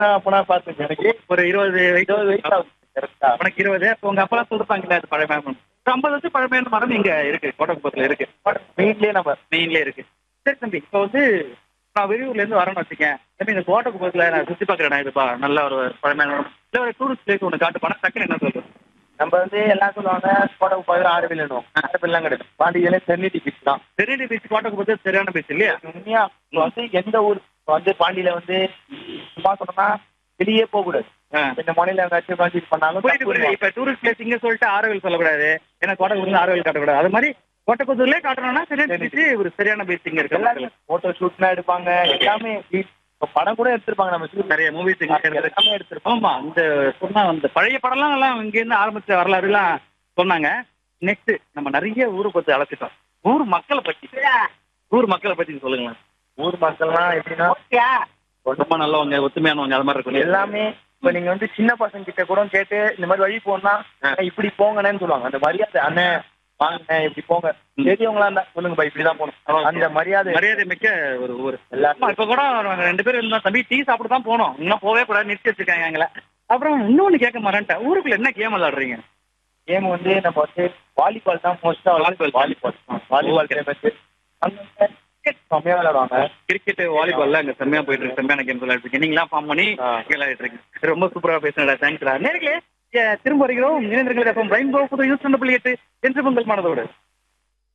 அப்பனா பாத்துங்க எனக்கு ஒரு இருபது இருபது வயசு ஆகுது கரெக்டா உனக்கு இருபது அப்போ உங்க அப்பா சொல்லிருப்பாங்கல்ல அது பழமையான மரம். ஒரு ஐம்பது வருஷம் பழமையான மரம் இங்க இருக்கு கோட்டக்குப்பத்துல இருக்கு வீட்லயே நம்ம மெயின்ல இருக்கு சரி தம்பி இப்போ வந்து நான் வெளியூர்ல இருந்து வரேன்னு வச்சுக்கேன் தம்பி இந்த கோட்டக்குப்பத்துல நான் சுத்தி பாக்குறேன் இதுப்பா நல்ல ஒரு பழமையான மரம் இல்ல ஒரு டூரிஸ்ட் பிளேஸ் ஒன்று காட்டு போனா டக்குன்னு என்ன சொல்லுவேன் நம்ம வந்து எல்லாம் சொல்லுவாங்க கோட்டை போய் ஆறு வில்லணும் ஆறு வில்லாம் கிடையாது பாண்டியிலே தென்னிட்டி பீச் தான் திருநெல்வேலி பீச் கோட்டக்குப்பத்து சரியான பீச் இல்லையா உண்மையா இப்ப வந்து எந்த ஊர் இப்ப வந்து பாண்டியில வந்து சும்மா சொன்னா வெளியே போக கூடாது ஆ. இந்த மொழியில எங்காச்சும் உட்காந்து பண்ணாலும் புரியுது புரியுது இப்ப டூரிஸ்ட் பிளேஸ் இங்க சொல்லிட்டு ஆரோவில் சொல்லக்கூடாது ஏன்னா கோட்டக்குப்பத்துல ஆரோவில் காட்டக்கூடாது அது மாதிரி கோட்டக்குப்பத்துலயே காட்டணும்னா சரியான பீச் ஒரு சரியான பீச் இங்க எல்லாமே இருக்கு போட்டோ ஷூட்லாம் எடுப்பாங்க எல்லாமே இப்ப படம் கூட எடுத்திருப்பாங்க நம்ம shoot நிறைய மூவிஸ் இங்க இருக்கு எல்லாமே எடுத்திருப்பாங்க ஆமா அந்த சொன்னா அந்த பழைய படம்லாம் எல்லாம் இங்க இருந்து ஆரம்பிச்ச வரலாறு எல்லாம் சொன்னாங்க நெக்ஸ்ட் நம்ம நிறைய ஊரை பத்தி அழைச்சிட்டோம் ஊர் மக்களை பத்தி ஊர் மக்களை பத்தி சொல்லுங்களேன் ஊர் மக்கள்லாம் எப்படின்னா ரொம்ப நல்லவங்க ஒத்துமையானவங்க அது மாதிரி இருக்கும் எல்லாமே இப்ப நீங்க வந்து சின்ன பசங்க கிட்ட கூட கேட்டு இந்த மாதிரி வழி போனா இப்படி போங்கன்னு சொல்லுவாங்க அந்த மரியாதை அண்ணன் வாங்க இப்படி போங்க பெரியவங்களா இருந்தா சொல்லுங்க பா இப்படிதான் போகணும் அந்த மரியாதை மரியாதை மிக்க ஒரு ஊர் எல்லாருக்கும் ஆமா, இப்ப கூட நாங்க ரெண்டு பேரும் இருந்தோம் தம்பி டீ சாப்பிட்டு தான் போனோம் இன்னும் போவே கூடாது நிறுத்தி வச்சிருக்காங்க எங்களை அப்புறம் இன்னொன்னு கேட்க மாட்டேன் ஊருக்குள்ள என்ன கேம் விளையாடுறீங்க கேம் வந்து நம்ம வந்து வாலிபால் தான் மோஸ்டா Volleyball. Volleyball volleyball Okay. Famous அங்க கிரிக்கெட் செம்மையா விளையாடுவாங்க கிரிக்கெட் வாலிபால்ல அங்க செம்மையா போயிட்டு இருக்கு செம்மையான கேம்ஸ் விளையாட்டு இருக்கீங்க நீங்களாம் ஃபார்ம் பண்ணி ஆ. விளையாடிட்டு இருக்கீங்க ரொம்ப சூப்பரா பேசுனடா தேங்க்ஸ்டா நேர்களே ஏ, திரும்ப வருகிறோம் இணைந்திருக்கிறது ரெயின்போ புது யூஸ் புள்ளி எட்டு என்று உங்கள் மனதோடு